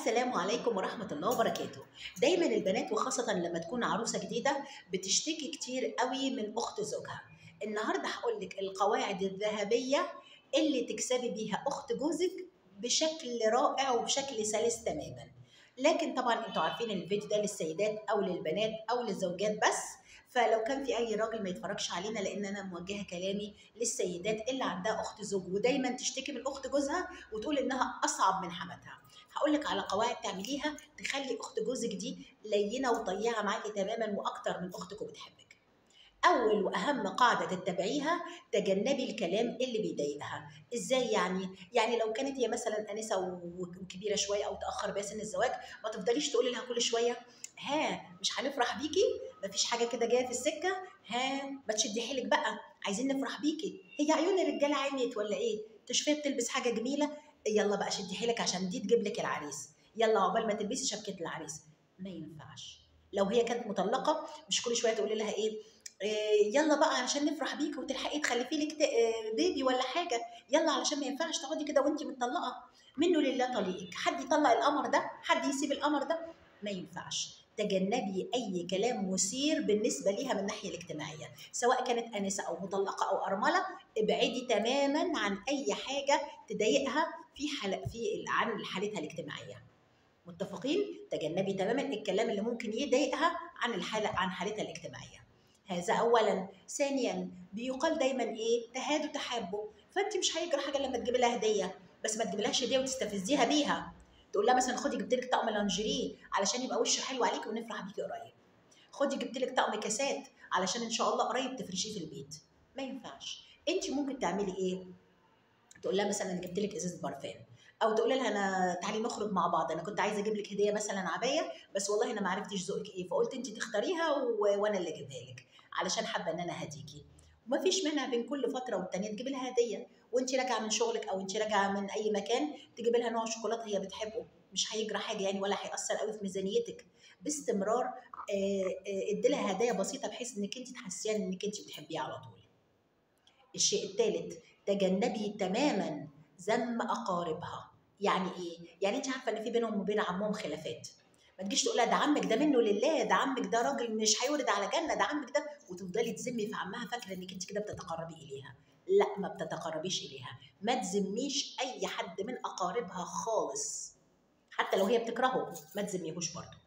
السلام عليكم ورحمة الله وبركاته دايما البنات وخاصة لما تكون عروسة جديدة بتشتكي كتير قوي من أخت زوجها النهاردة هقول لك القواعد الذهبية اللي تكسبي بيها أخت جوزك بشكل رائع وبشكل سلس تماما لكن طبعا انتوا عارفين الفيديو ده للسيدات او للبنات او للزوجات بس فلو كان في اي راجل ما يتفرجش علينا لان انا موجهه كلامي للسيدات اللي عندها اخت زوج ودايما تشتكي من اخت جوزها وتقول انها اصعب من حماتها هقول لك على قواعد تعمليها تخلي اخت جوزك دي لينه وطيعه معاكي تماما واكتر من اختك وبتحبك اول واهم قاعده تتبعيها تجنبي الكلام اللي بيضايقها ازاي يعني يعني لو كانت هي مثلا انسه وكبيره شويه او تاخر بيها سن الزواج ما تفضليش تقولي لها كل شويه ها مش هنفرح بيكي مفيش حاجه كده جايه في السكه ها ما تشدي حيلك بقى عايزين نفرح بيكي هي عيون الرجاله عميت ولا ايه تشوفيها بتلبس حاجه جميله يلا بقى شدي حيلك عشان دي تجيب لك العريس يلا عقبال ما تلبسي شبكه العريس ما ينفعش لو هي كانت مطلقه مش كل شويه تقولي لها ايه إيه يلا بقى علشان نفرح بيكي وتلحقي تخلفي لك بيبي ولا حاجه يلا علشان ما ينفعش تقعدي كده وانت متطلقه منه لله طليقك حد يطلق القمر ده حد يسيب القمر ده ما ينفعش تجنبي اي كلام مثير بالنسبه ليها من الناحيه الاجتماعيه سواء كانت انسه او مطلقه او ارمله ابعدي تماما عن اي حاجه تضايقها في حل... في عن حالتها الاجتماعيه متفقين تجنبي تماما الكلام اللي ممكن يضايقها عن الحاله عن حالتها الاجتماعيه هذا اولا ثانيا بيقال دايما ايه تهادوا تحابوا فانت مش هيجرى حاجه لما تجيبي لها هديه بس ما تجيبلهاش هديه وتستفزيها بيها تقول لها مثلا خدي جبت لك طقم لانجيريه علشان يبقى وشه حلو عليكي ونفرح بيكي قريب خدي جبت لك طقم كاسات علشان ان شاء الله قريب تفرشيه في البيت ما ينفعش انت ممكن تعملي ايه تقول لها مثلا جبت لك ازازه برفان او تقول لها انا تعالي نخرج مع بعض انا كنت عايزه اجيب لك هديه مثلا عبايه بس والله انا ما عرفتش ذوقك ايه فقلت انت تختاريها و... وانا اللي اجيبها لك علشان حابه ان انا هديكي ومفيش مانع بين كل فتره والتانيه تجيبي لها هديه وانت راجعه من شغلك او انت راجعه من اي مكان تجيبي لها نوع شوكولاته هي بتحبه مش هيجرى حاجه يعني ولا هيأثر قوي في ميزانيتك باستمرار ادي لها هدايا بسيطه بحيث انك انت تحسيها انك انت بتحبيها على طول الشيء الثالث تجنبي تماما ذم اقاربها يعني ايه يعني انت عارفه ان في بينهم وبين عمهم خلافات ما تجيش تقول لها ده عمك ده منه لله ده عمك ده راجل مش هيورد على جنه ده عمك ده وتفضلي تذمي في عمها فاكره انك انت كده بتتقربي اليها لا ما بتتقربيش اليها ما تذميش اي حد من اقاربها خالص حتى لو هي بتكرهه ما تذميهوش برضه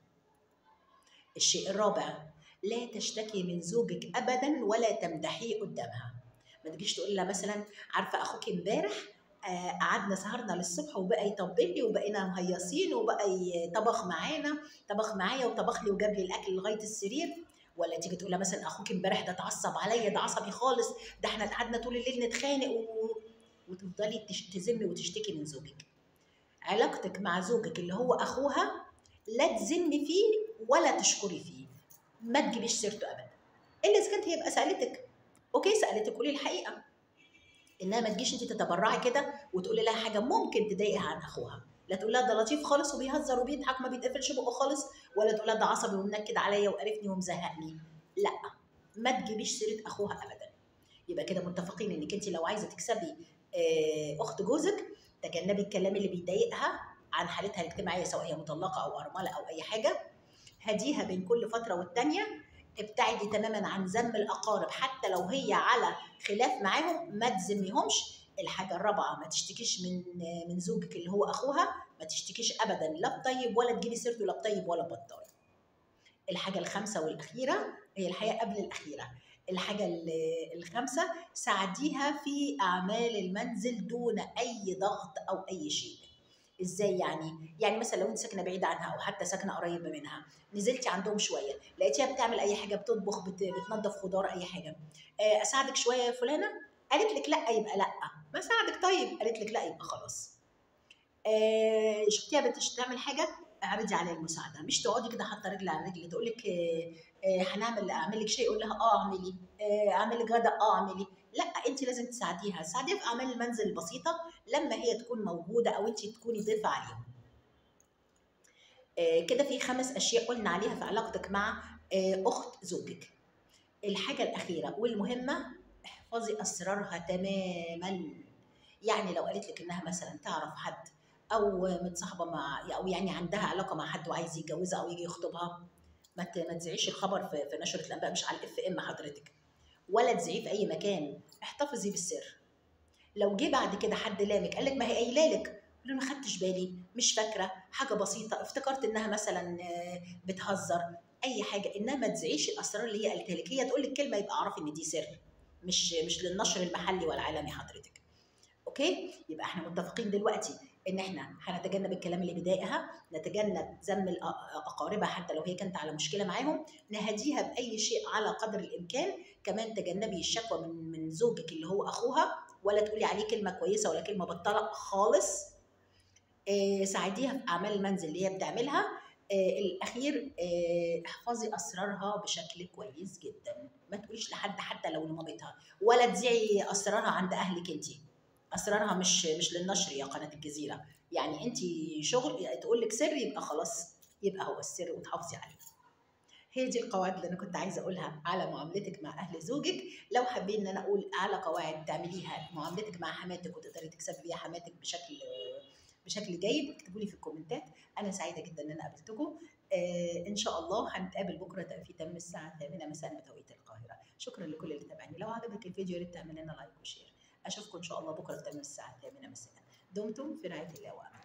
الشيء الرابع لا تشتكي من زوجك ابدا ولا تمدحيه قدامها ما تجيش تقول لها مثلا عارفه اخوك امبارح آه قعدنا سهرنا للصبح وبقى يطبل لي وبقينا مهيصين وبقى طبخ معانا طبخ معايا وطبخ لي وجاب لي الاكل لغايه السرير ولا تيجي تقول لها مثلا اخوك امبارح ده اتعصب عليا ده عصبي خالص ده احنا قعدنا طول الليل نتخانق و... وتفضلي تذمي وتشتكي من زوجك علاقتك مع زوجك اللي هو اخوها لا تذمي فيه ولا تشكري فيه ما تجيبيش سيرته ابدا الا اذا كانت هي بقى سالتك اوكي سالتك قولي الحقيقه انها ما تجيش انت تتبرعي كده وتقولي لها حاجه ممكن تضايقها عن اخوها لا تقول لها ده لطيف خالص وبيهزر وبيضحك ما بيتقفلش بقه خالص ولا تقول لها ده عصبي ومنكد عليا وقرفني ومزهقني لا ما تجيبيش سيره اخوها ابدا يبقى كده متفقين انك انت لو عايزه تكسبي اخت جوزك تجنبي الكلام اللي بيضايقها عن حالتها الاجتماعيه سواء هي مطلقه او ارمله او اي حاجه هديها بين كل فتره والتانيه ابتعدي تماما عن ذم الاقارب حتى لو هي على خلاف معاهم ما تذميهمش الحاجه الرابعه ما تشتكيش من من زوجك اللي هو اخوها ما تشتكيش ابدا لا بطيب ولا تجيبي سيرته لا بطيب ولا بطال الحاجه الخامسه والاخيره هي الحقيقه قبل الاخيره الحاجه الخامسه ساعديها في اعمال المنزل دون اي ضغط او اي شيء ازاي يعني يعني مثلا لو انت ساكنه بعيده عنها او حتى ساكنه قريبه منها نزلتي عندهم شويه لقيتيها بتعمل اي حاجه بتطبخ بت... بتنظف خضار اي حاجه اساعدك شويه يا فلانه قالت لك لا يبقى لا ما ساعدك طيب قالت لك لا يبقى خلاص آه شفتيها بتعمل حاجه اعرضي عليها المساعده مش تقعدي كده حاطه رجل على رجل تقول لك هنعمل اعمل لك شيء يقول لها اه اعملي آه اعمل لك غدا اه اعملي لا انت لازم تساعديها تساعديها في اعمال المنزل البسيطه لما هي تكون موجوده او انت تكوني ضيفه عليهم آه كده في خمس اشياء قلنا عليها في علاقتك مع آه اخت زوجك الحاجه الاخيره والمهمه احفظي اسرارها تماما يعني لو قالت لك انها مثلا تعرف حد او متصاحبه مع او يعني عندها علاقه مع حد وعايز يتجوزها او يجي يخطبها ما ت- ما تذيعيش الخبر في في نشره الانباء مش على الاف ام حضرتك ولا تذيعيه في اي مكان احتفظي بالسر لو جه بعد كده حد لامك قال لك ما هي قايله لك قول له ما خدتش بالي مش فاكره حاجه بسيطه افتكرت انها مثلا آه، بتهزر اي حاجه انما ما تذيعيش الاسرار اللي هي قالتها لك هي تقول لك كلمه يبقى اعرفي ان دي سر مش مش للنشر المحلي والعالمي حضرتك اوكي يبقى احنا متفقين دلوقتي ان احنا هنتجنب الكلام اللي بيضايقها نتجنب ذم الأ- اقاربها حتى لو هي كانت على مشكله معاهم نهديها باي شيء على قدر الامكان كمان تجنبي الشكوى من من زوجك اللي هو اخوها ولا تقولي عليه كلمه كويسه ولا كلمه بطاله خالص آه، ساعديها في اعمال المنزل اللي هي بتعملها آه، الاخير آه، احفظي اسرارها بشكل كويس جدا ما تقوليش لحد حتى لو لمامتها ولا تذيعي اسرارها عند اهلك انت اسرارها مش مش للنشر يا قناه الجزيره يعني انت شغل تقول لك سر يبقى خلاص يبقى هو السر وتحافظي عليه هي دي القواعد اللي انا كنت عايزه اقولها على معاملتك مع اهل زوجك لو حابين ان انا اقول على قواعد تعمليها معاملتك مع حماتك وتقدري تكسبي بيها حماتك بشكل بشكل جيد اكتبوا لي في الكومنتات انا سعيده جدا ان انا قابلتكم آه ان شاء الله هنتقابل بكره في تم الساعه 8 مساء بتوقيت القاهره شكرا لكل اللي تابعني لو عجبك الفيديو يا ريت تعمل لنا لايك وشير اشوفكم ان شاء الله بكره في تم الساعه 8 مساء دمتم في رعايه الله وامنه